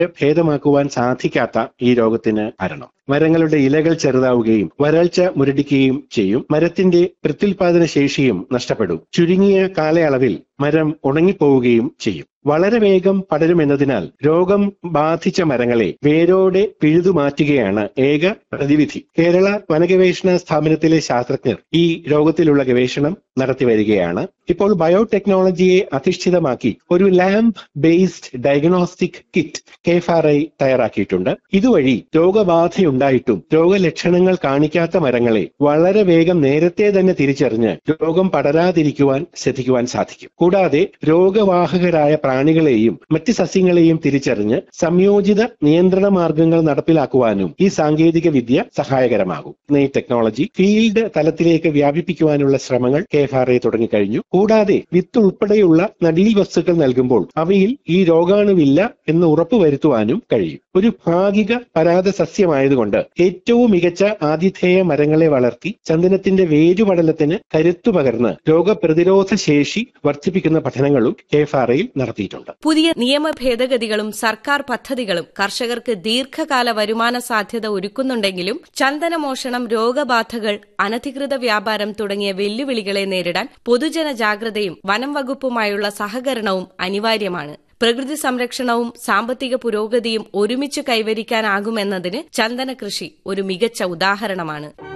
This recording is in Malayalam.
ഭേദമാക്കുവാൻ സാധിക്കാത്ത ഈ രോഗത്തിന് കാരണം മരങ്ങളുടെ ഇലകൾ ചെറുതാവുകയും വരൾച്ച മുരടിക്കുകയും ചെയ്യും മരത്തിന്റെ പ്രത്യുൽപാദന ശേഷിയും നഷ്ടപ്പെടും ചുരുങ്ങിയ കാലയളവിൽ മരം ഉണങ്ങിപ്പോവുകയും ചെയ്യും വളരെ വേഗം പടരുമെന്നതിനാൽ രോഗം ബാധിച്ച മരങ്ങളെ വേരോടെ പിഴുതുമാറ്റുകയാണ് ഏക പ്രതിവിധി കേരള വനഗവേഷണ സ്ഥാപനത്തിലെ ശാസ്ത്രജ്ഞർ ഈ രോഗത്തിലുള്ള ഗവേഷണം നടത്തി വരികയാണ് ഇപ്പോൾ ബയോടെക്നോളജിയെ അധിഷ്ഠിതമാക്കി ഒരു ലാമ്പ് ബേസ്ഡ് ഡയഗ്നോസ്റ്റിക് കിറ്റ് കെഫാർ ഐ തയ്യാറാക്കിയിട്ടുണ്ട് ഇതുവഴി രോഗബാധയുണ്ടായിട്ടും രോഗലക്ഷണങ്ങൾ കാണിക്കാത്ത മരങ്ങളെ വളരെ വേഗം നേരത്തെ തന്നെ തിരിച്ചറിഞ്ഞ് രോഗം പടരാതിരിക്കുവാൻ ശ്രദ്ധിക്കുവാൻ സാധിക്കും കൂടാതെ രോഗവാഹകരായ പ്രാണികളെയും മറ്റ് സസ്യങ്ങളെയും തിരിച്ചറിഞ്ഞ് സംയോജിത നിയന്ത്രണ മാർഗങ്ങൾ നടപ്പിലാക്കുവാനും ഈ സാങ്കേതിക വിദ്യ സഹായകരമാകും ഈ ടെക്നോളജി ഫീൽഡ് തലത്തിലേക്ക് വ്യാപിപ്പിക്കുവാനുള്ള ശ്രമങ്ങൾ കെ എഫ് ആർ ഐ തുടങ്ങിക്കഴിഞ്ഞു കൂടാതെ വിത്ത് ഉൾപ്പെടെയുള്ള നടീൽ വസ്തുക്കൾ നൽകുമ്പോൾ അവയിൽ ഈ രോഗാണുവില്ല എന്ന് ഉറപ്പുവരുത്തുവാനും കഴിയും ഒരു ഭാഗിക പരാത സസ്യമായതുകൊണ്ട് ഏറ്റവും മികച്ച ആതിഥേയ മരങ്ങളെ വളർത്തി ചന്ദനത്തിന്റെ വേരുപടലത്തിന് കരുത്തു പകർന്ന് രോഗപ്രതിരോധ ശേഷി വർദ്ധിപ്പിക്കുന്ന പഠനങ്ങളും കെ എഫ് ആർ ഐയിൽ നടത്തിയിട്ടുണ്ട് പുതിയ നിയമ ഭേദഗതികളും സർക്കാർ പദ്ധതികളും കർഷകർക്ക് ദീർഘകാല വരുമാന സാധ്യത ഒരുക്കുന്നുണ്ടെങ്കിലും ചന്ദനമോഷണം രോഗബാധകൾ അനധികൃത വ്യാപാരം തുടങ്ങിയ വെല്ലുവിളികളെ നേരിടാൻ പൊതുജന ജാഗ്രതയും വനം വകുപ്പുമായുള്ള സഹകരണവും അനിവാര്യമാണ് പ്രകൃതി സംരക്ഷണവും സാമ്പത്തിക പുരോഗതിയും ഒരുമിച്ച് കൈവരിക്കാനാകുമെന്നതിന് ചന്ദന കൃഷി ഒരു മികച്ച ഉദാഹരണമാണ്